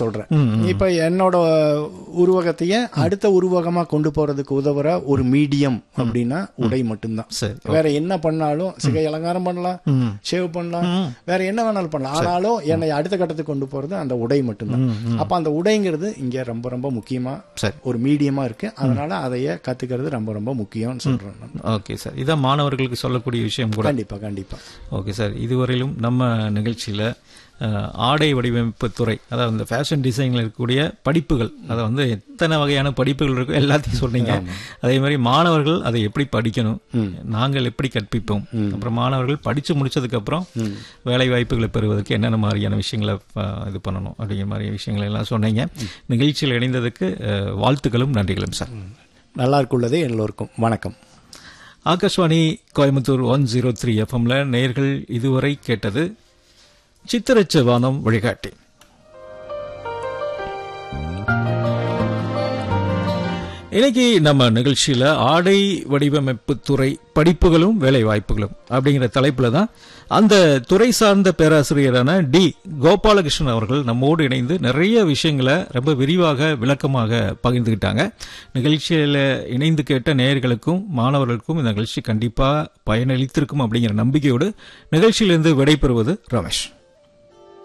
சொல்றேன் இப்ப என்னோட உருவகத்தையே அடுத்த உருவகமா கொண்டு போறதுக்கு உதவுற ஒரு மீடியம் அப்படின்னா உடை மட்டும்தான் சரி வேற என்ன பண்ணாலும் சிகை அலங்காரம் பண்ணலாம் ஷேவ் பண்ணலாம் வேற என்ன வேணாலும் பண்ணலாம் ஆனாலும் என்னை அடுத்த கட்டத்துக்கு கொண்டு போறது அந்த உடை மட்டும்தான் அப்ப அந்த உடைங்கிறது இங்க ரொம்ப ரொம்ப முக்கியமா சரி ஒரு மீடியமா இருக்கு அதனால அதையே கத்துக்கிறது ரொம்ப ரொம்ப முக்கியம்னு சொல்றேன் நான். ஓகே சார் இதான் மாணவர்களுக்கு சொல்லக்கூடிய விஷயம் கூட கண்டிப்பா கண்டிப்பா ஓகே சார் இதுவரையிலும் நம்ம நிகழ்ச்சியில் ஆடை வடிவமைப்பு துறை அதாவது இந்த ஃபேஷன் டிசைனில் இருக்கக்கூடிய படிப்புகள் அதை வந்து எத்தனை வகையான படிப்புகள் இருக்கோ எல்லாத்தையும் சொன்னீங்க அதே மாதிரி மாணவர்கள் அதை எப்படி படிக்கணும் நாங்கள் எப்படி கற்பிப்போம் அப்புறம் மாணவர்கள் படித்து முடிச்சதுக்கப்புறம் வேலை வாய்ப்புகளை பெறுவதற்கு என்னென்ன மாதிரியான விஷயங்களை அஹ், இது பண்ணணும் அப்படிங்கிற மாதிரி விஷயங்களை எல்லாம் சொன்னீங்க நிகழ்ச்சியில் இணைந்ததுக்கு அஹ், வாழ்த்துக்களும் நன்றிகளும் சார் நல்லா இருக்குள்ளதே எல்லோருக்கும் வணக்கம் Akashvani Coimbatore one zero three எஃப்எம்ல நேர்கள் இதுவரை கேட்டது சித்திரச்ச வானம் வழிகாட்டி இன்னைக்கு நம்ம நிகழ்ச்சியில ஆடை வடிவமைப்பு துறை படிப்புகளும் வேலை வாய்ப்புகளும் அப்படிங்கிற தலைப்புல தான் அந்த துறை சார்ந்த பேராசிரியரான டி கோபாலகிருஷ்ணன் அவர்கள் நம்மோடு இணைந்து நிறைய விஷயங்களை ரொம்ப விரிவாக விளக்கமாக பகிர்ந்துக்கிட்டாங்க நிகழ்ச்சியில இணைந்து கேட்ட நேயர்களுக்கும் மாணவர்களுக்கும் இந்த நிகழ்ச்சி கண்டிப்பா பயனளித்திருக்கும் அப்படிங்கிற நம்பிக்கையோடு நிகழ்ச்சியிலிருந்து விடைபெறுவது ரமேஷ்